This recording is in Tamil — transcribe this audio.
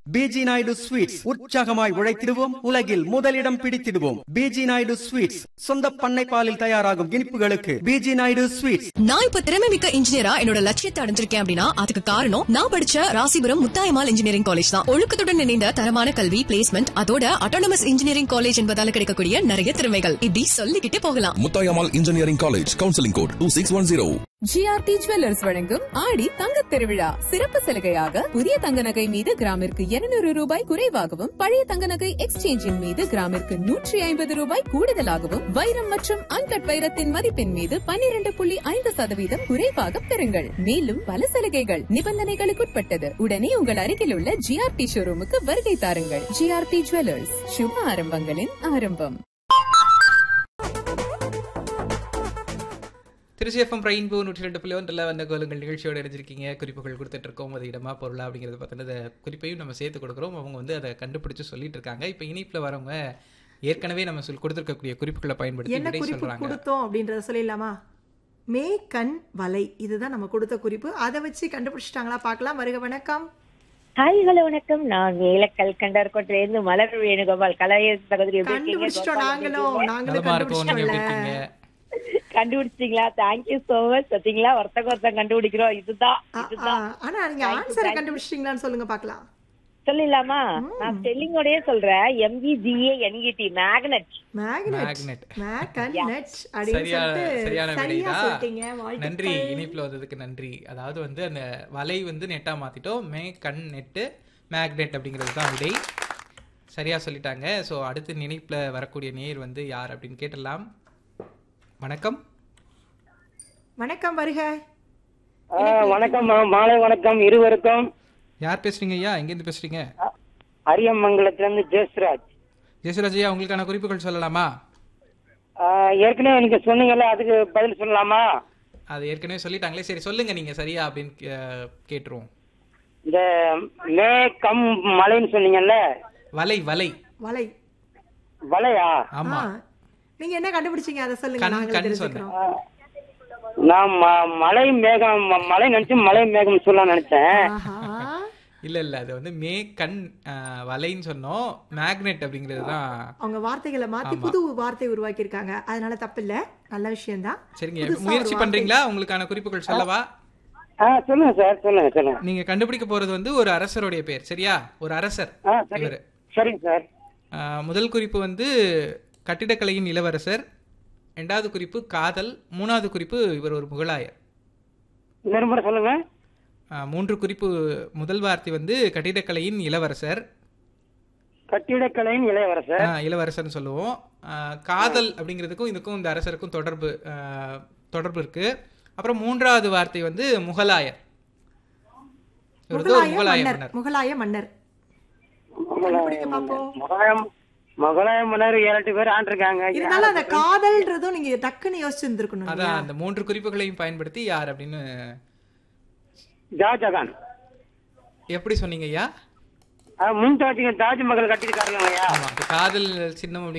பிஜி நாயுடு ஸ்வீட்ஸ் உற்சாகமாய் உழைத்திடுவோம் உலகில் முதலிடம் பிடித்திடுவோம் பிஜி நாயுடு ஸ்வீட்ஸ் சொந்த பண்ணை பாலில் தயாராகும் இனிப்புகளுக்கு பிஜி நாயுடு ஸ்வீட்ஸ் நான் இப்ப திறமை மிக்க இன்ஜினியரா என்னோட லட்சியத்தை அடைஞ்சிருக்கேன் அப்படின்னா அதுக்கு காரணம் நான் படிச்ச ராசிபுரம் முத்தாயமால் இன்ஜினியரிங் காலேஜ் தான் ஒழுக்கத்துடன் இணைந்த தரமான கல்வி பிளேஸ்மெண்ட் அதோட அட்டானமஸ் இன்ஜினியரிங் காலேஜ் என்பதால கிடைக்கக்கூடிய நிறைய திறமைகள் இப்படி சொல்லிக்கிட்டே போகலாம் Muthayammal engineering college counselling code two six one zero GRT jewellers வழங்கும் ஆடி தங்கத் திருவிழா சிறப்பு சலுகையாக புதிய தங்க நகை மீது கிராமிற்கு 200 ரூபாய் குறைவாகவும் பழைய தங்க நகை எக்ஸ்சேஞ்சின் மீது கிராமிற்கு நூற்றி ஐம்பது ரூபாய் கூடுதலாகவும் வைரம் மற்றும் அன்கட் வைரத்தின் மதிப்பின் மீது 12.5% புள்ளி ஐந்து சதவீதம் குறைவாக பெறுங்கள் மேலும் பல சலுகைகள் நிபந்தனைகளுக்குட்பட்டது உடனே உங்கள் அருகில் உள்ள ஜிஆர்டி ஷோரூமுக்கு வருகை தாருங்கள் ஜிஆர்டி ஜுவல்லர்ஸ் சுப ஆரம்பங்களின் ஆரம்பம் திருச்சி எஃப்எம் ரெயின்போ நூற்றி ரெண்டு புள்ளி ஒன்றில் வந்த கோலுங்கள் நிகழ்ச்சியோடு இணைஞ்சிருக்கீங்க குறிப்புகள் கொடுத்துட்டு இருக்கோம் அது இடமா பொருளா அப்படிங்கிறத பார்த்தினா குறிப்பையும் நம்ம சேர்த்து கொடுக்குறோம் அவங்க வந்து அதை கண்டுபிடிச்சு சொல்லிட்டு இருக்காங்க இப்போ இனிப்பில் வரவங்க ஏற்கனவே நம்ம சொல் கொடுத்துருக்கக்கூடிய குறிப்புகளை பயன்படுத்தி என்ன விடை குறிப்பு சொல்றாங்க கொடுத்தோம் அப்படின்றத சொல்லிடலாமா மே கண் வலை இதுதான் நம்ம கொடுத்த குறிப்பு அதை வச்சு கண்டுபிடிச்சிட்டாங்களா பார்க்கலாம் வருக வணக்கம் ஹாய் ஹலோ வணக்கம் நான் மேலக்கல் கண்டர்கோட்டில இருந்து மலர் வேணுகோபால் கலைய சகோதரி எப்படி இருக்கீங்க? கண்டுபிடிச்சிட்டோம் நாங்களும் நாங்களும் நலமா இருக்கும் நீங்க எப்படி கண்டுபிடிச்சிட்டோம்ல இருக்கீங்க கண்டுபிடிச்சிங்களா தேங்க்யூ சோ மச் பாத்தீங்களா ஒருத்தங்க ஒருத்தங்க கண்டுபிடிக்கிறோம் இதுதான் ஆ, ஆ, இதுதான் ஆனா நீங்க ஆன்சரை கண்டுபிடிச்சிட்டீங்களான்னு சொல்லுங்க பார்க்கலாம் சொல்லிடலாமா நான் ஸ்பெல்லிங்கோடயே சொல்றேன் M E G A N E T magnet magnet Magnet. Magnet அப்படின்னு சரியா சொல்லிட்டு சரியான சரியா விடைதா சொல்லிட்டீங்க நன்றி வாழ்த்துக்கள் இனிப்புல வந்ததுக்கு நன்றி அதாவது வந்து அந்த வலை வந்து நெட்டா மாத்திட்டோம் மே கண் நெட்டு மேக்னெட் அப்படிங்கிறது தான் விடை சரியா சொல்லிட்டாங்க ஸோ அடுத்து நினைப்புல வரக்கூடிய நேர் வந்து யார் அப்படின்னு கேட்டலாம் வணக்கம் வணக்கம் வருக வணக்கம் மா- மாலை வணக்கம் இருவருக்கும் யார் பேசுறீங்க ஐயா எங்கேருந்து பேசுறீங்க அரியமங்கலத்துல இருந்து ஜெயஸ்ராஜ் ஜெயசுராஜ் ஐயா உங்களுக்கான குறிப்புகள் சொல்லலாமா ஆஹ் ஏற்கனவே நீங்க சொன்னீங்கல்ல அதுக்கு பதில் சொல்லலாமா அது ஏற்கனவே சொல்லிட்டாங்களே சரி சொல்லுங்க நீங்க சரியா அப்படின்னு கே- கேட்டுருவோம் இந்த மே கம் மலைன்னு சொன்னீங்கல்ல வலை வலை வலை வலையா ஆமா ஆ, நீங்க என்ன கண்டுபிடிச்சீங்க அதை சொல்லுங்க கண் நாங்க கண் தெரிஞ்சுக்கிறோம் ஆஹ் நான் ம- மலை மேகம் ம- மலை நினைச்சு மலை மேகம் சொல்ல நினைச்சேன் ஆஹா இல்ல இல்ல அது வந்து மே கண் ஆ, வலைன்னு சொன்னோம் மேக்னெட் அப்படிங்கிறது தான் அவங்க வார்த்தைகளை மாத்தி ஆமா. புது வார்த்தை உருவாக்கி இருக்காங்க அதனால தப்பு இல்ல நல்ல விஷயம் தான் சரிங்க முயற்சி பண்றீங்களா உங்களுக்கான குறிப்புகள் சொல்லவா ஆ சொல்லுங்க சார் சொல்லுங்க சொல்லுங்க நீங்க கண்டுபிடிக்க போறது வந்து ஒரு அரசருடைய பேர் சரியா ஒரு அரசர் ஆ சரி இவரு சரிங்க சார் ஆ, முதல் குறிப்பு வந்து கட்டிடக்கலையின் இளவரசர் ரெண்டாவது குறிப்பு காதல் மூணாவது குறிப்பு இவர் ஒரு முகலாயர் இன்னொரு முறை சொல்லுங்க ஆ, மூன்று குறிப்பு முதல் வார்த்தை வந்து கட்டிடக்கலையின் இளவரசர் கட்டிடக்கலையின் இளையவரசர் ஆ, இளவரசர்னு சொல்லுவோம் ஆ, காதல் அப்படிங்கிறதுக்கும் இதுக்கும் இந்த அரசருக்கும் தொடர்பு ஆ, தொடர்பு இருக்கு அப்புறம் மூன்றாவது வார்த்தை வந்து முகலாயர் இவர் வந்து ஒரு முகலாய முகலாய மன்னர் மன்னர் முகலாய மன்னர் கண்டுபிடிக்க பார்ப்போம் முகலாயம் முகலாயம் மன்னர் ஏழு எட்டு பேர் ஆண்டிருக்காங்க இருந்தாலும் அந்த காதல்ன்றதும் நீங்க டக்குன்னு யோசிச்சிருந்திருக்கணும் அதான் அந்த மூன்று குறிப்புகளையும் பயன்படுத்தி யார் அப்படின்னு ஷாஜகான் எப்படி சொன்னீங்க ஐயா முன்தாஜ் தாஜ்மஹல் கட்டியிருக்காருங்க ஐயா ஆமா அது காதல் சின்னம்